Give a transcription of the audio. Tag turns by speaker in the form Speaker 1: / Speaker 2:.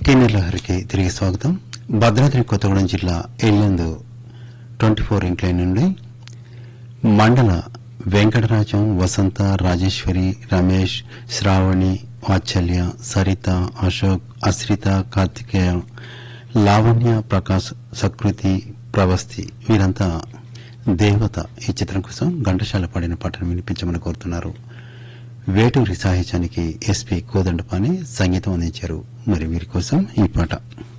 Speaker 1: కిన్నెర్లహరికి తిరిగి స్వాగతం భద్రాద్రి కొత్తగూడెం జిల్లా ఎల్లందు ట్వంటీ ఫోర్ ఇంక్లైన్ నుండి మండల వెంకటరాజం వసంత రాజేశ్వరి రమేష్ శ్రావణి వాత్సల్య సరిత అశోక్ అశ్రిత కార్తికేయ లావణ్య ప్రకాశ్ సకృతి ప్రవస్తి వీరంతా దేవత ఈ చిత్రం కోసం ఘంటశాల పాడిన పాటను వినిపించమని కోరుతున్నారు వేటూరి సాహిత్యానికి ఎస్పి కోదండపాని సంగీతం అందించారు మరి వీరి కోసం ఈ పాట